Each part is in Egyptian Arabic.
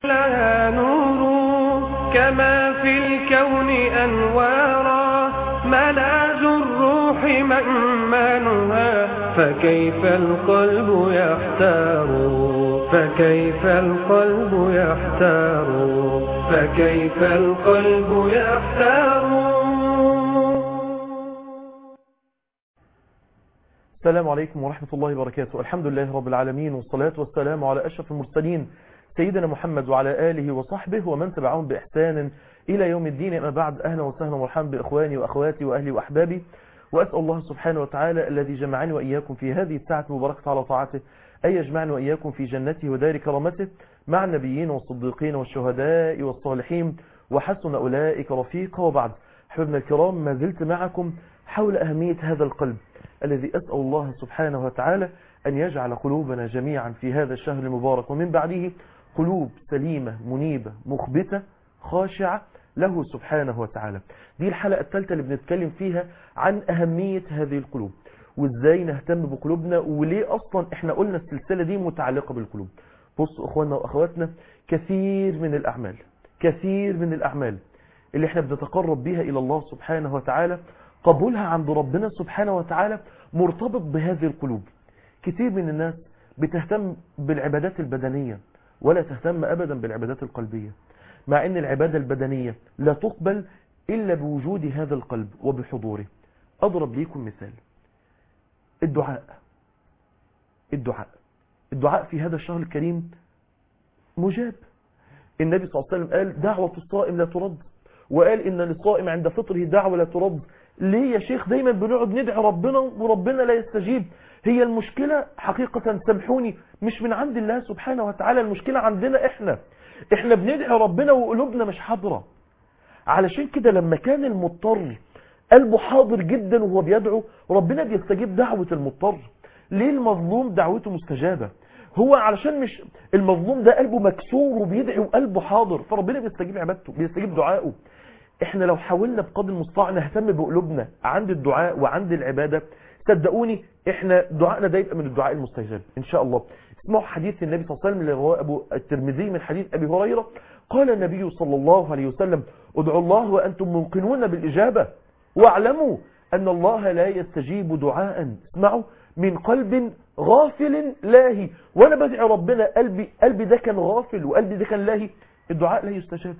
لها نور كما في الكون أنوارا ملاذ الروح مأمانها فكيف القلب يحتار فكيف القلب يحتار فكيف القلب يحتار السلام عليكم ورحمة الله وبركاته الحمد لله رب العالمين والصلاة والسلام على أشرف المرسلين سيدنا محمد وعلى آله وصحبه ومن تبعهم بإحسان إلى يوم الدين أما بعد أهلا وسهلا ومرحبا بإخواني وأخواتي وأهلي وأحبابي وأسأل الله سبحانه وتعالى الذي جمعني وإياكم في هذه الساعة المباركة على طاعته أن يجمعني وإياكم في جنته ودار كرامته مع النبيين والصديقين والشهداء والصالحين وحسن أولئك رفيقا وبعد حبيبنا الكرام ما زلت معكم حول أهمية هذا القلب الذي أسأل الله سبحانه وتعالى أن يجعل قلوبنا جميعا في هذا الشهر المبارك ومن بعده قلوب سليمة منيبة مخبتة خاشعة له سبحانه وتعالى دي الحلقة الثالثة اللي بنتكلم فيها عن أهمية هذه القلوب وإزاي نهتم بقلوبنا وليه أصلا إحنا قلنا السلسلة دي متعلقة بالقلوب بصوا أخواننا وأخواتنا كثير من الأعمال كثير من الأعمال اللي احنا بنتقرب بها إلى الله سبحانه وتعالى قبولها عند ربنا سبحانه وتعالى مرتبط بهذه القلوب كثير من الناس بتهتم بالعبادات البدنية ولا تهتم أبدا بالعبادات القلبية مع أن العبادة البدنية لا تقبل إلا بوجود هذا القلب وبحضوره أضرب ليكم مثال الدعاء الدعاء الدعاء في هذا الشهر الكريم مجاب النبي صلى الله عليه وسلم قال دعوة الصائم لا ترد وقال إن للصائم عند فطره دعوة لا ترد ليه يا شيخ دايما بنقعد ندعي ربنا وربنا لا يستجيب هي المشكلة حقيقة سامحوني مش من عند الله سبحانه وتعالى المشكلة عندنا احنا احنا بندعي ربنا وقلوبنا مش حاضرة علشان كده لما كان المضطر قلبه حاضر جدا وهو بيدعو ربنا بيستجيب دعوة المضطر ليه المظلوم دعوته مستجابة هو علشان مش المظلوم ده قلبه مكسور وبيدعي وقلبه حاضر فربنا بيستجيب عبادته بيستجيب دعائه احنا لو حاولنا بقدر المستطاع نهتم بقلوبنا عند الدعاء وعند العبادة صدقوني احنا دعائنا ده يبقى من الدعاء المستجاب ان شاء الله اسمعوا حديث النبي صلى الله عليه وسلم اللي رواه ابو الترمذي من حديث ابي هريره قال النبي صلى الله عليه وسلم ادعوا الله وانتم موقنون بالاجابه واعلموا ان الله لا يستجيب دعاء اسمعوا من قلب غافل لاهي وانا بدعي ربنا قلبي قلبي ده كان غافل وقلبي ده كان لاهي الدعاء لا يستجاب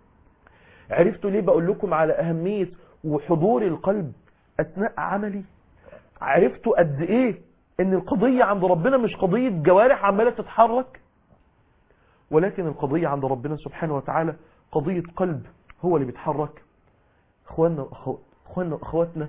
عرفتوا ليه بقول لكم على اهميه وحضور القلب اثناء عملي عرفتوا قد ايه ان القضية عند ربنا مش قضية جوارح عمالة تتحرك ولكن القضية عند ربنا سبحانه وتعالى قضية قلب هو اللي بيتحرك اخواننا اخواننا واخواتنا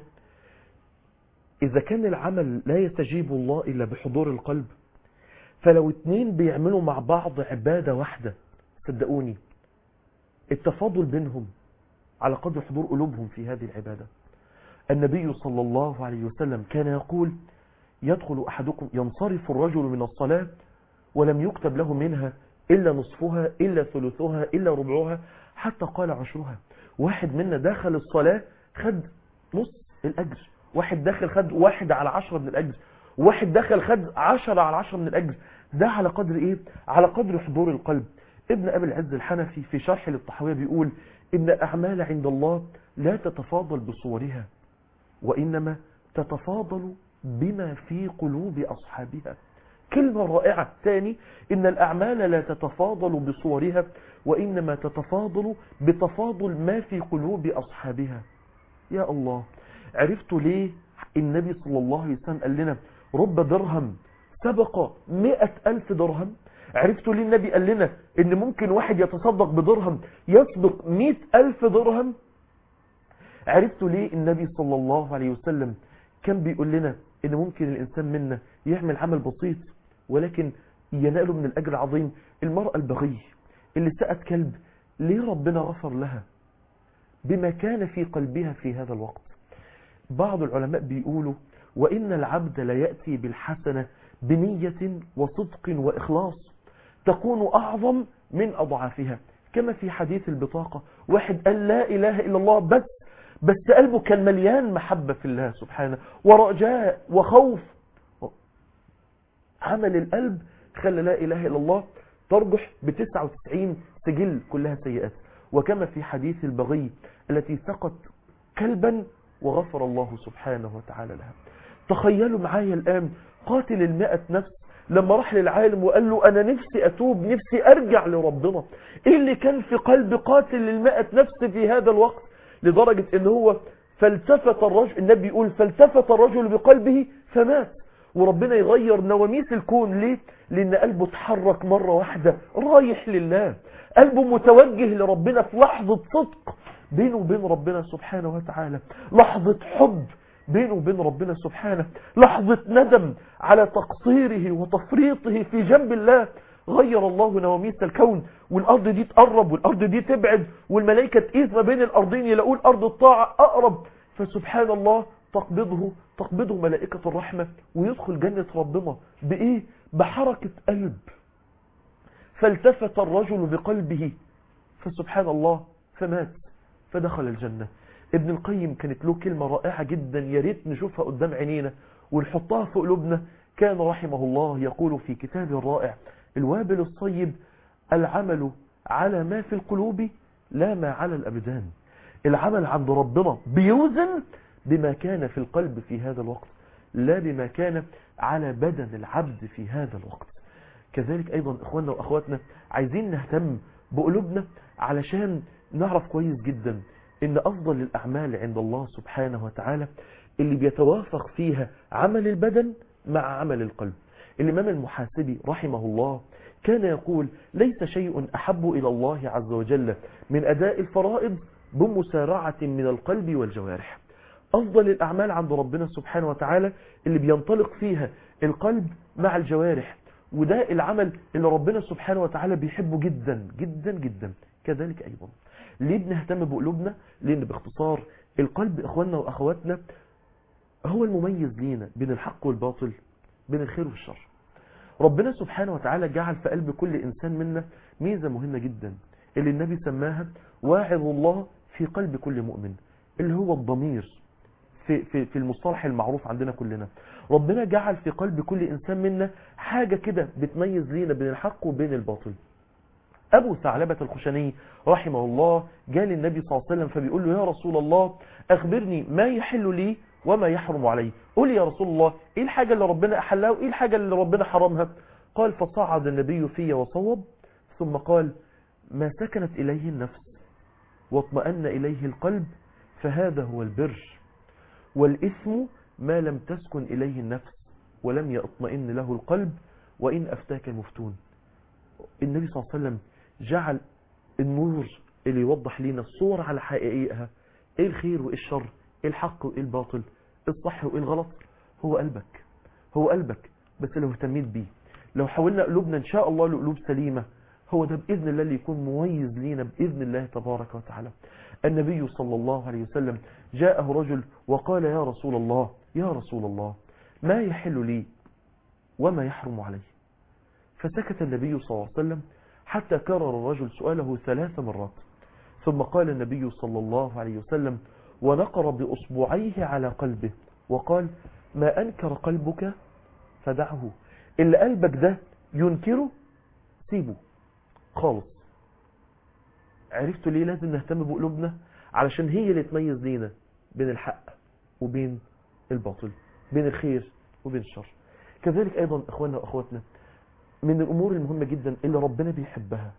اذا كان العمل لا يستجيب الله الا بحضور القلب فلو اتنين بيعملوا مع بعض عبادة واحدة صدقوني التفاضل بينهم على قدر حضور قلوبهم في هذه العبادة النبي صلى الله عليه وسلم كان يقول يدخل أحدكم ينصرف الرجل من الصلاة ولم يكتب له منها إلا نصفها إلا ثلثها إلا ربعها حتى قال عشرها واحد منا دخل الصلاة خد نص الأجر واحد دخل خد واحد على عشرة من الأجر واحد دخل خد عشرة على عشرة من الأجر ده على قدر إيه؟ على قدر حضور القلب ابن أبي العز الحنفي في شرح للطحوية بيقول إن الأعمال عند الله لا تتفاضل بصورها وإنما تتفاضل بما في قلوب أصحابها كلمة رائعة ثاني إن الأعمال لا تتفاضل بصورها وإنما تتفاضل بتفاضل ما في قلوب أصحابها يا الله عرفتوا ليه النبي صلى الله عليه وسلم قال لنا رب درهم سبق مئة ألف درهم عرفتوا ليه النبي قال لنا إن ممكن واحد يتصدق بدرهم يسبق مئة ألف درهم عرفتوا ليه النبي صلى الله عليه وسلم كان بيقول لنا ان ممكن الانسان منا يعمل عمل بسيط ولكن يناله من الاجر عظيم المرأة البغي اللي سأت كلب ليه ربنا غفر لها بما كان في قلبها في هذا الوقت بعض العلماء بيقولوا وإن العبد لا يأتي بالحسنة بنية وصدق وإخلاص تكون أعظم من أضعافها كما في حديث البطاقة واحد قال لا إله إلا الله بس بس قلبه كان مليان محبة في الله سبحانه ورجاء وخوف عمل القلب خلى لا إله إلا الله ترجح ب 99 سجل كلها سيئات وكما في حديث البغي التي سقط كلبا وغفر الله سبحانه وتعالى لها تخيلوا معايا الآن قاتل المئة نفس لما راح للعالم وقال له أنا نفسي أتوب نفسي أرجع لربنا إيه اللي كان في قلب قاتل المئة نفس في هذا الوقت لدرجة إن هو فالتفت الرجل النبي يقول فالتفت الرجل بقلبه فمات وربنا يغير نواميس الكون ليه لان قلبه اتحرك مرة واحدة رايح لله قلبه متوجه لربنا في لحظة صدق بينه وبين ربنا سبحانه وتعالى لحظة حب بينه وبين ربنا سبحانه لحظة ندم على تقصيره وتفريطه في جنب الله غير الله نواميس الكون والأرض دي تقرب والأرض دي تبعد والملائكة تقيس ما بين الأرضين يلاقوا الأرض الطاعة أقرب فسبحان الله تقبضه تقبضه ملائكة الرحمة ويدخل جنة ربنا بإيه؟ بحركة قلب فالتفت الرجل بقلبه فسبحان الله فمات فدخل الجنة ابن القيم كانت له كلمة رائعة جدا يا ريت نشوفها قدام عينينا ونحطها في قلوبنا كان رحمه الله يقول في كتاب رائع الوابل الصيب العمل على ما في القلوب لا ما على الأبدان العمل عند ربنا بيوزن بما كان في القلب في هذا الوقت لا بما كان على بدن العبد في هذا الوقت كذلك أيضا إخواننا وأخواتنا عايزين نهتم بقلوبنا علشان نعرف كويس جدا إن أفضل الأعمال عند الله سبحانه وتعالى اللي بيتوافق فيها عمل البدن مع عمل القلب الإمام المحاسبي رحمه الله كان يقول ليس شيء أحب إلى الله عز وجل من أداء الفرائض بمسارعة من القلب والجوارح أفضل الأعمال عند ربنا سبحانه وتعالى اللي بينطلق فيها القلب مع الجوارح وده العمل اللي ربنا سبحانه وتعالى بيحبه جدا جدا جدا كذلك أيضا ليه بنهتم بقلوبنا لأن باختصار القلب إخواننا وأخواتنا هو المميز لينا بين الحق والباطل بين الخير والشر ربنا سبحانه وتعالى جعل في قلب كل إنسان منا ميزة مهمة جدا اللي النبي سماها واعظ الله في قلب كل مؤمن اللي هو الضمير في, في, في المصطلح المعروف عندنا كلنا ربنا جعل في قلب كل إنسان منا حاجة كده بتميز لينا بين الحق وبين الباطل أبو ثعلبة الخشني رحمه الله جاء للنبي صلى الله عليه وسلم فبيقول له يا رسول الله أخبرني ما يحل لي وما يحرم علي قول يا رسول الله إيه الحاجة اللي ربنا أحلها وإيه الحاجة اللي ربنا حرمها قال فصعد النبي في وصوب ثم قال ما سكنت إليه النفس واطمأن إليه القلب فهذا هو البر والإثم ما لم تسكن إليه النفس ولم يطمئن له القلب وإن أفتاك المفتون النبي صلى الله عليه وسلم جعل النور اللي يوضح لنا الصور على حقيقيها ايه الخير وايه الشر ايه الحق وايه الباطل ايه الصح وايه الغلط هو قلبك هو قلبك بس لو اهتميت بيه لو حاولنا قلوبنا ان شاء الله لقلوب سليمة هو ده بإذن الله اللي يكون مميز لينا بإذن الله تبارك وتعالى النبي صلى الله عليه وسلم جاءه رجل وقال يا رسول الله يا رسول الله ما يحل لي وما يحرم علي فسكت النبي صلى الله عليه وسلم حتى كرر الرجل سؤاله ثلاث مرات ثم قال النبي صلى الله عليه وسلم ونقر بأصبعيه على قلبه وقال ما أنكر قلبك فدعه اللي قلبك ده ينكره سيبه خالص عرفتوا ليه لازم نهتم بقلوبنا علشان هي اللي تميز لينا بين الحق وبين الباطل بين الخير وبين الشر كذلك أيضا أخواننا وأخواتنا من الأمور المهمة جدا اللي ربنا بيحبها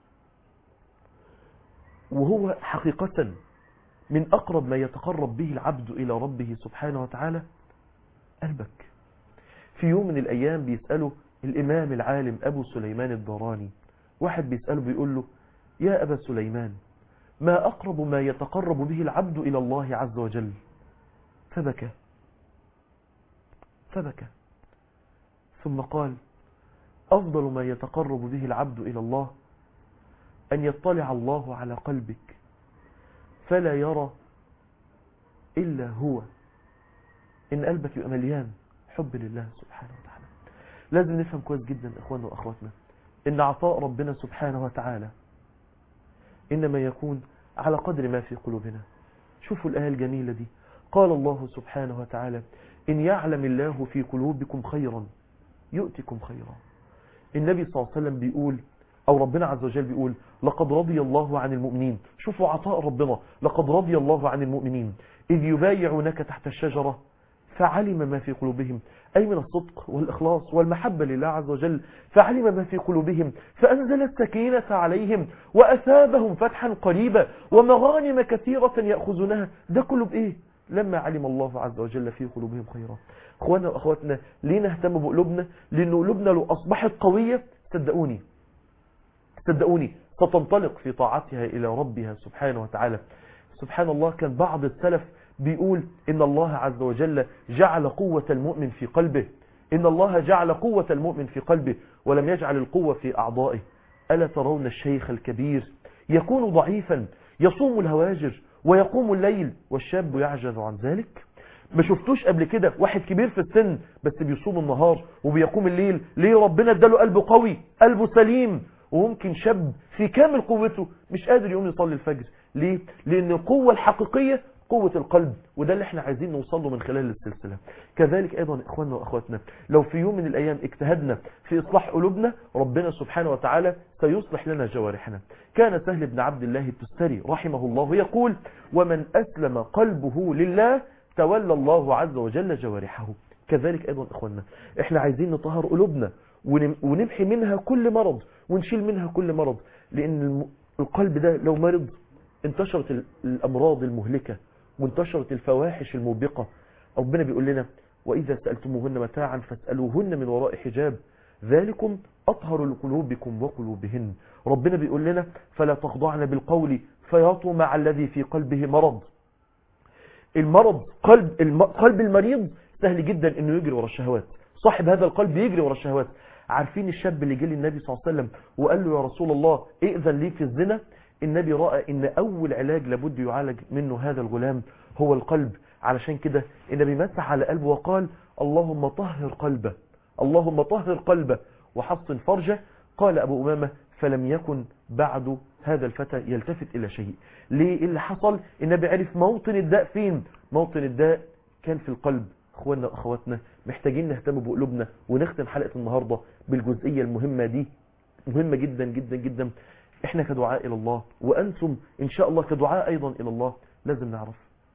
وهو حقيقة من أقرب ما يتقرب به العبد إلى ربه سبحانه وتعالى قلبك في يوم من الأيام بيسأله الإمام العالم أبو سليمان الدراني واحد بيسأله بيقول له يا أبا سليمان ما أقرب ما يتقرب به العبد إلى الله عز وجل فبكى فبكى ثم قال أفضل ما يتقرب به العبد إلى الله أن يطلع الله على قلبك فلا يرى إلا هو إن قلبك يبقى مليان حب لله سبحانه وتعالى لازم نفهم كويس جدا إخواننا وأخواتنا إن عطاء ربنا سبحانه وتعالى إنما يكون على قدر ما في قلوبنا شوفوا الآية الجميلة دي قال الله سبحانه وتعالى إن يعلم الله في قلوبكم خيرا يؤتكم خيرا النبي صلى الله عليه وسلم بيقول او ربنا عز وجل بيقول لقد رضي الله عن المؤمنين شوفوا عطاء ربنا لقد رضي الله عن المؤمنين اذ يبايعونك تحت الشجرة فعلم ما في قلوبهم أي من الصدق والإخلاص والمحبة لله عز وجل فعلم ما في قلوبهم فأنزل السكينة عليهم وأثابهم فتحا قريبا ومغانم كثيرة يأخذونها ده كله بإيه لما علم الله عز وجل في قلوبهم خيرا اخوانا واخواتنا ليه نهتم بقلوبنا لان قلوبنا لو اصبحت قوية صدقوني صدقوني ستنطلق في طاعتها الى ربها سبحانه وتعالى سبحان الله كان بعض السلف بيقول ان الله عز وجل جعل قوة المؤمن في قلبه ان الله جعل قوة المؤمن في قلبه ولم يجعل القوة في اعضائه ألا ترون الشيخ الكبير يكون ضعيفا يصوم الهواجر ويقوم الليل والشاب يعجز عن ذلك ما شفتوش قبل كده واحد كبير في السن بس بيصوم النهار وبيقوم الليل ليه ربنا اداله قلبه قوي قلبه سليم وممكن شاب في كامل قوته مش قادر يقوم يصلي الفجر ليه لان القوة الحقيقية قوة القلب وده اللي احنا عايزين نوصل له من خلال السلسلة كذلك ايضا اخواننا واخواتنا لو في يوم من الايام اجتهدنا في اصلاح قلوبنا ربنا سبحانه وتعالى سيصلح لنا جوارحنا كان سهل بن عبد الله التستري رحمه الله يقول ومن اسلم قلبه لله تولى الله عز وجل جوارحه كذلك ايضا اخواننا احنا عايزين نطهر قلوبنا ونمحي منها كل مرض ونشيل منها كل مرض لان القلب ده لو مرض انتشرت الامراض المهلكة وانتشرت الفواحش الموبقة ربنا بيقول لنا وإذا سألتموهن متاعا فاسألوهن من وراء حجاب ذلكم أطهر لقلوبكم وقلوبهن ربنا بيقول لنا فلا تخضعن بالقول فيطمع الذي في قلبه مرض المرض قلب الم... قلب المريض سهل جدا انه يجري ورا الشهوات صاحب هذا القلب يجري ورا الشهوات عارفين الشاب اللي جه للنبي صلى الله عليه وسلم وقال له يا رسول الله ائذن لي في الزنا النبي رأى ان اول علاج لابد يعالج منه هذا الغلام هو القلب علشان كده النبي مسح على قلبه وقال اللهم طهر قلبه اللهم طهر قلبه وحصن فرجه قال ابو امامه فلم يكن بعد هذا الفتى يلتفت الى شيء ليه اللي حصل النبي عرف موطن الداء فين موطن الداء كان في القلب اخواننا واخواتنا محتاجين نهتم بقلوبنا ونختم حلقة النهاردة بالجزئية المهمة دي مهمة جدا جدا جدا احنا كدعاء الى الله وانتم ان شاء الله كدعاء ايضا الى الله لازم نعرف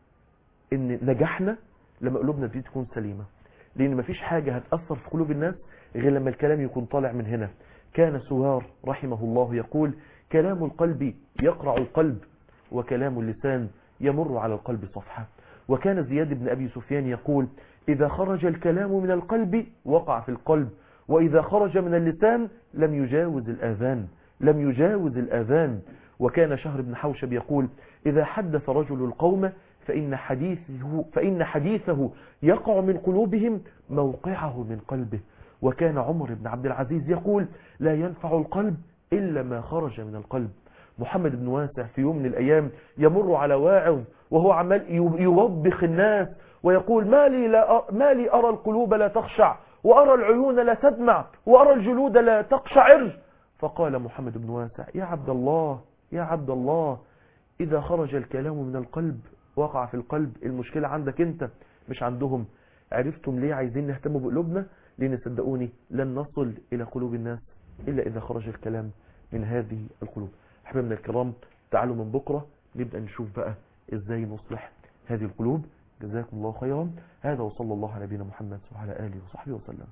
ان نجاحنا لما قلوبنا دي تكون سليمة لان مفيش حاجة هتأثر في قلوب الناس غير لما الكلام يكون طالع من هنا كان سوار رحمه الله يقول كلام القلب يقرع القلب وكلام اللسان يمر على القلب صفحة وكان زياد بن أبي سفيان يقول إذا خرج الكلام من القلب وقع في القلب وإذا خرج من اللسان لم يجاوز الآذان لم يجاوز الآذان وكان شهر بن حوشب يقول إذا حدث رجل القوم فإن حديثه, فإن حديثه يقع من قلوبهم موقعه من قلبه وكان عمر بن عبد العزيز يقول لا ينفع القلب إلا ما خرج من القلب محمد بن واسع في يوم من الأيام يمر على واعظ وهو عمال يوبخ الناس ويقول ما لي, لا ما لي أرى القلوب لا تخشع وأرى العيون لا تدمع وأرى الجلود لا تقشعر فقال محمد بن واسع يا عبد الله يا عبد الله إذا خرج الكلام من القلب وقع في القلب المشكلة عندك انت مش عندهم عرفتم ليه عايزين نهتم بقلوبنا لان صدقوني لن نصل الى قلوب الناس الا اذا خرج الكلام من هذه القلوب احبابنا الكرام تعالوا من بكرة نبدأ نشوف بقى ازاي نصلح هذه القلوب جزاكم الله خيرا هذا وصلى الله على نبينا محمد وعلى آله وصحبه وسلم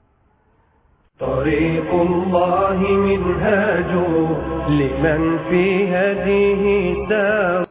طريق الله منهاج لمن في هديه سار